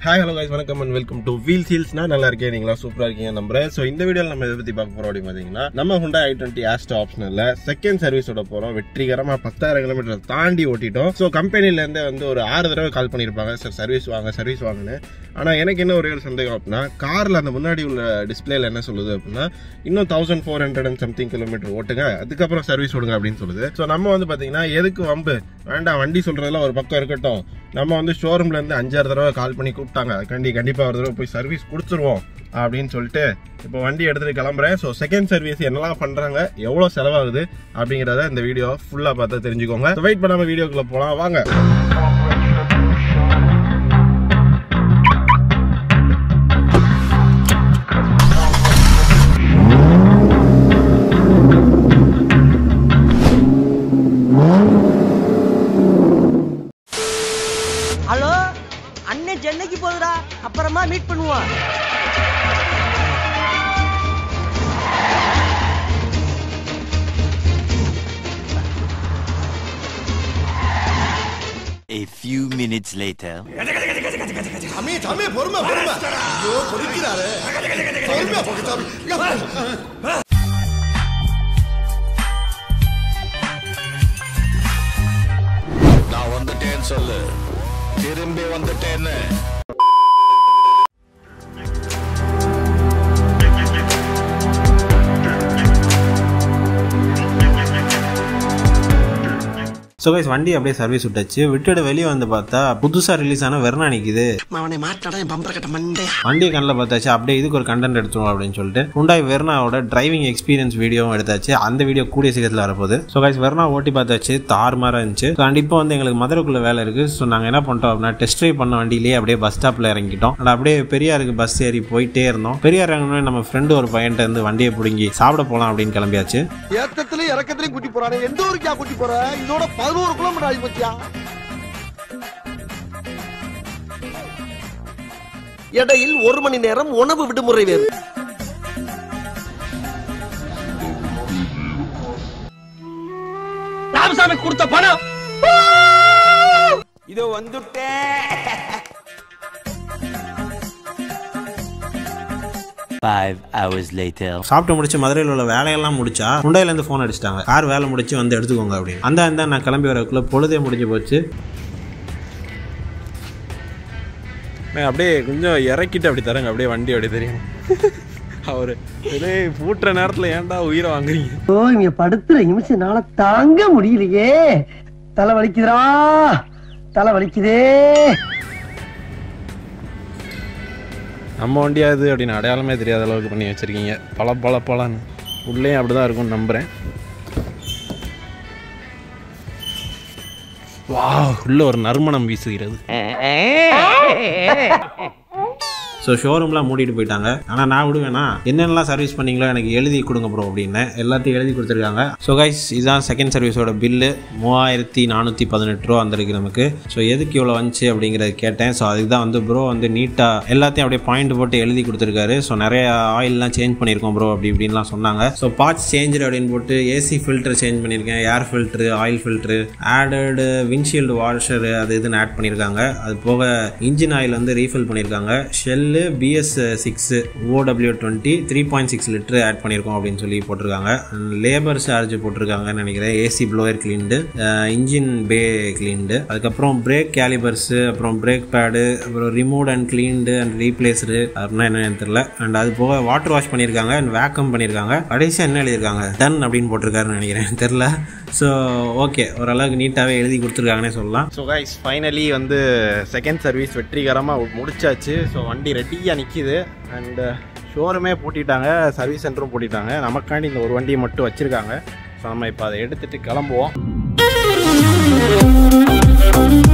Hi hello guys வணக்கம் and welcome to wheel ஹீல்ஸ்னா நல்லா இருக்கேன் நீங்களா சூப்பரா இருக்கீங்க நம்புறேன் ஸோ இந்த வீடியோவில் நம்ம எதை பத்தி பார்க்க போறோம் அப்படின்னு பார்த்தீங்கன்னா நம்ம ஹுண்டா ஐ டுவெண்ட்டி ஆஸ்டோ ஆப்ஷனில் செகண்ட் சர்வீஸோட போறோம் வெற்றிகரமா பத்தாயிரம் கிலோமீட்டர் தாண்டி ஓட்டிட்டோம் ஸோ கம்பெனில இருந்தே வந்து ஒரு ஆறு தடவை கால் பண்ணியிருப்பாங்க சார் சர்வீஸ் வாங்க சர்வீஸ் வாங்கன்னு ஆனா எனக்கு என்ன ஒரே ஒரு சந்தேகம் அப்படின்னா கார்ல அந்த முன்னாடி உள்ள டிஸ்பிளேல என்ன சொல்லுது அப்படின்னா இன்னும் thousand four hundred and something kilometre ஓட்டுங்க அதுக்கப்புறம் சர்வீஸ் விடுங்க அப்படின்னு சொல்லுது ஸோ நம்ம வந்து பாத்தீங்கன்னா எதுக்கு வம்பு வேண்டாம் வண்டி சொல்றதெல்லாம் ஒரு பக்கம் இருக்கட்டும் நம்ம வந்து ஷோரூம்ல இருந்து அஞ்சாறு தடவை கால் பண்ணி கூப்பிட்டாங்க அதுக்காண்டி கண்டிப்பா ஒரு தடவை போய் சர்வீஸ் கொடுத்துருவோம் அப்படின்னு சொல்லிட்டு இப்போ வண்டி எடுத்துட்டு கிளம்புறேன் ஸோ செகண்ட் சர்வீஸ் என்னெல்லாம் பண்றாங்க எவ்வளோ செலவாகுது அப்படிங்கிறத இந்த வீடியோ ஃபுல்லா பார்த்தா தெரிஞ்சுக்கோங்க வெயிட் பண்ணாம வீடியோக்குள்ள போலாம் வாங்க ஹலோ அண்ணன் சென்னைக்கு போகுதுடா அப்புறமா மீட் பண்ணுவோம் A few minutes later. சாமி சாமி பொறுமை பொறுமை ஐயோ கொதிக்கிறாரு பொறுமையா போக்கு சாமி நான் வந்துட்டேன்னு சொல்லு திரும்பி வந்துட்டேன்னு ஸோ கைஸ் வண்டி அப்படியே சர்வீஸ் விட்டாச்சு விட்டுட்டு வெளியே வந்து பார்த்தா புதுசாக ரிலீஸ் ஆன வெர்னா நிற்குது அவனை மாட்டாடா என் பம்பர கட்ட மண்டே வண்டியை கண்ணில் பார்த்தாச்சு அப்படியே இதுக்கு ஒரு கண்டென்ட் எடுத்துருவோம் அப்படின்னு சொல்லிட்டு ஹுண்டாய் வெர்னாவோட டிரைவிங் எக்ஸ்பீரியன்ஸ் வீடியோவும் எடுத்தாச்சு அந்த வீடியோ கூடிய சீக்கிரத்தில் வரப்போகுது ஸோ கைஸ் வெர்னா ஓட்டி பார்த்தாச்சு தாறுமாறாக இருந்துச்சு கண்டிப்பாக வந்து எங்களுக்கு மதுரைக்குள்ள வேலை இருக்குது ஸோ நாங்கள் என்ன பண்ணிட்டோம் அப்படின்னா டெஸ்ட் ட்ரைவ் பண்ண வண்டியிலேயே அப்படியே பஸ் ஸ்டாப்பில் இறங்கிட்டோம் and அப்படியே பெரியாருக்கு பஸ் ஏறி போயிட்டே இருந்தோம் பெரியார் இறங்கினோடனே நம்ம ஃப்ரெண்டு ஒரு பையன்ட்ட இருந்து வண்டியை பிடுங்கி சாப்பிட போகலாம் அப்படின்னு கிளம்பியாச்சு ஏத்தத்திலயும் இறக்கத்திலயும் கூட்டி போறானே எந்த ஊருக்கா கூட்டி போற இதோட பதினோரு கிலோமீட்டர் ஆகி போச்சியா இடையில் ஒரு மணி நேரம் உணவு விடுமுறை வேறு ராமசாமி கொடுத்த பணம் இதோ வந்துட்டேன் Five hours later. சாப்பிட்டு முடிச்சு மதுரையில் உள்ள வேலையெல்லாம் முடிச்சா ஹுண்டாயிலேருந்து ஃபோன் அடிச்சிட்டாங்க கார் வேலை முடிச்சு வந்து எடுத்துக்கோங்க அப்படின்னு அந்த அந்த நான் கிளம்பி வரக்குள்ள பொழுதே முடிஞ்சு போச்சு அப்படியே கொஞ்சம் இறக்கிட்டு அப்படி தரங்க அப்படியே வண்டி அப்படி தெரியும் அவர் இதே பூட்டுற நேரத்தில் ஏன்டா உயிரை வாங்குறீங்க ஓ இங்க படுத்துற நிமிஷம்னால தாங்க முடியலையே தலை வலிக்குதுடா தலை வலிக்குதே நம்ம வண்டியாது அப்படின்னு அடையாளமே தெரியாத அளவுக்கு பண்ணி வச்சிருக்கீங்க பல பல பலன்னு உள்ளேயும் அப்படிதான் இருக்கும்னு நம்புறேன் வா உள்ள ஒரு நறுமணம் வீசுகிறது ஸோ ஷோரூம்லாம் மூடிட்டு போயிட்டாங்க ஆனால் நான் விடுவேனா என்னென்னலாம் சர்வீஸ் பண்ணீங்களோ எனக்கு எழுதி கொடுங்க ப்ரோ அப்படின்னு எல்லாத்தையும் எழுதி கொடுத்துருக்காங்க ஸோ கைஸ் இதுதான் செகண்ட் சர்வீஸோட பில்லு மூவாயிரத்தி நானூற்றி பதினெட்டு ரூபா வந்திருக்கு நமக்கு ஸோ எதுக்கு இவ்வளோ வந்துச்சு அப்படிங்கிறத கேட்டேன் ஸோ அதுக்கு தான் வந்து ப்ரோ வந்து நீட்டாக எல்லாத்தையும் அப்படியே பாயிண்ட் போட்டு எழுதி கொடுத்துருக்காரு ஸோ நிறைய ஆயில்லாம் சேஞ்ச் பண்ணியிருக்கோம் ப்ரோ அப்படி இப்படின்லாம் சொன்னாங்க ஸோ பார்ட்ஸ் சேஞ்சு அப்படின்னு போட்டு ஏசி ஃபில்டர் சேஞ்ச் பண்ணியிருக்கேன் air filter oil filter added windshield washer அது இதுன்னு ஆட் பண்ணியிருக்காங்க அது போக இன்ஜின் ஆயில் வந்து ரீஃபில் பண்ணியிருக்காங்க Shell BS six OW twenty three point six litre add பண்ணியிருக்கோம் அப்படின்னு சொல்லி போட்டிருக்காங்க லேபர் சார்ஜ் போட்டிருக்காங்கன்னு நினைக்கிறேன் AC blower cleaned engine bay cleaned அதுக்கப்புறம் பிரேக் கேலிபர்ஸு அப்புறம் பிரேக் பேடு அப்புறம் remove and cleaned and replaced அப்படின்னா என்னன்னு தெரியல அண்ட் அது போக வாட்டர் வாஷ் பண்ணியிருக்காங்க அண்ட் வேக்கம் பண்ணியிருக்காங்க கடைசியாக என்ன எழுதியிருக்காங்க டன் அப்படின்னு போட்டிருக்காருன்னு நினைக்கிறேன் தெரில ஸோ ஓகே ஓரளவுக்கு நீட்டாகவே எழுதி கொடுத்துருக்காங்கன்னே சொல்லலாம் ஸோ கைஸ் ஃபைனலி வந்து செகண்ட் சர்வீஸ் வெற்றிகரமாக முடிச்சாச்சு ஸோ வண்டி ரெடியாக நிற்கிது அண்ட் ஷோரூமே பூட்டிட்டாங்க சர்வீஸ் சென்டரும் பூட்டிட்டாங்க நமக்காண்டி இந்த ஒரு வண்டியை மட்டும் வச்சுருக்காங்க ஸோ நம்ம இப்போ அதை எடுத்துகிட்டு கிளம்புவோம்